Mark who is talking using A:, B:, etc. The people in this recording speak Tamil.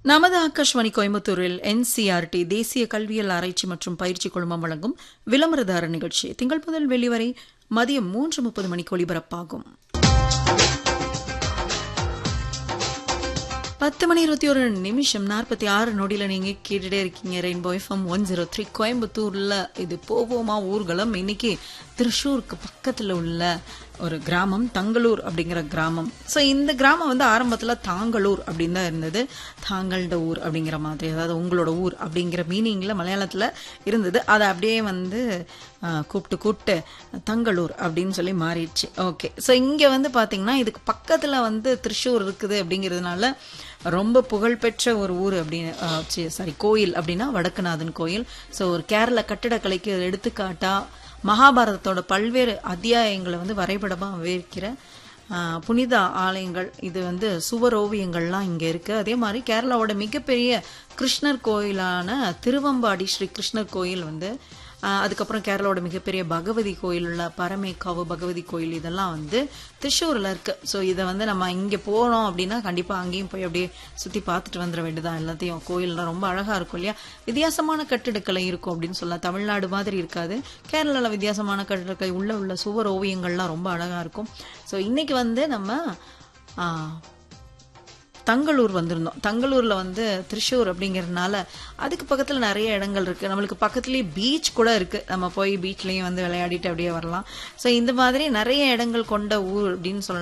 A: நமது ஆகாஷ்வாணி கோயம்புத்தூரில் என்சிஆர்டி தேசிய கல்வியல் ஆராய்ச்சி மற்றும் பயிற்சி குழுமம் வழங்கும் விளம்பரதார நிகழ்ச்சி திங்கள் முதல் வெளிவரை மதியம் மூன்று முப்பது மணிக்கு ஒலிபரப்பாகும் பத்து மணி இருபத்தி ஒரு நிமிஷம் நாற்பத்தி ஆறு நொடியில நீங்க கேட்டுட்டே இருக்கீங்க rainbow F M one zero three கோயம்புத்தூர்ல இது போவோமா ஊர்வலம் இன்னைக்கு திருஷூருக்கு பக்கத்துல உள்ள ஒரு கிராமம் தங்களூர் அப்படிங்கிற கிராமம் ஸோ இந்த கிராமம் வந்து ஆரம்பத்துல தாங்களூர் அப்படின்னு தான் இருந்தது தாங்கள்ட ஊர் அப்படிங்கிற மாதிரி அதாவது உங்களோட ஊர் அப்படிங்கிற மீனிங்ல மலையாளத்துல இருந்தது அதை அப்படியே வந்து ஆஹ், கூப்பிட்டு கூப்பிட்டு தங்களூர் அப்படின்னு சொல்லி மாறிடுச்சு ஓகே ஸோ இங்க வந்து பாத்தீங்கன்னா இதுக்கு பக்கத்துல வந்து திருஷூர் இருக்குது அப்படிங்கிறதுனால ரொம்ப புகழ்பெற்ற ஒரு ஊர் அப்படின்னு சாரி கோயில் அப்படின்னா வடக்குநாதன் கோயில் ஸோ ஒரு கேரள கட்டிடக்கலைக்கு ஒரு எடுத்துக்காட்டா மகாபாரதத்தோட பல்வேறு அத்தியாயங்களை வந்து வரைபடமா விவரிக்கிற ஆஹ், புனித ஆலயங்கள் இது வந்து சுவர் ஓவியங்கள்லாம் இங்க இருக்கு அதே மாதிரி கேரளாவோட மிகப்பெரிய கிருஷ்ணர் கோயிலான திருவம்பாடி ஸ்ரீ கிருஷ்ணர் கோயில் வந்து ஆஹ், அதுக்கப்புறம் கேரளாவோட மிகப்பெரிய பகவதி கோயில் உள்ள பரமேக்காவு பகவதி கோயில் இதெல்லாம் வந்து திருஷூர்ல இருக்கு ஸோ இதை வந்து நம்ம இங்க போனோம் அப்படின்னா கண்டிப்பா அங்கேயும் போய் அப்படியே சுத்தி பார்த்துட்டு வந்துட வேண்டியதான் எல்லாத்தையும் கோயில்லாம் ரொம்ப அழகா இருக்கும் இல்லையா வித்தியாசமான கட்டிடக்கலை இருக்கும் அப்படின்னு சொல்லலாம் தமிழ்நாடு மாதிரி இருக்காது கேரளால வித்தியாசமான கட்டிடக்கலை உள்ள உள்ள சுவர் ஓவியங்கள்லாம் ரொம்ப அழகா இருக்கும் ஸோ இன்னைக்கு வந்து நம்ம ஆஹ், தங்களூர் வந்திருந்தோம் தங்களூர்ல வந்து திருஷூர் அப்படிங்கறதுனால அதுக்கு பக்கத்துல நிறைய இடங்கள் இருக்கு நம்மளுக்கு பக்கத்துலயே பீச் கூட இருக்கு நம்ம போய் பீச்லயும் வந்து விளையாடிட்டு அப்படியே வரலாம் சோ இந்த மாதிரி நிறைய இடங்கள் கொண்ட ஊர் அப்படின்னு சொல்லலாம்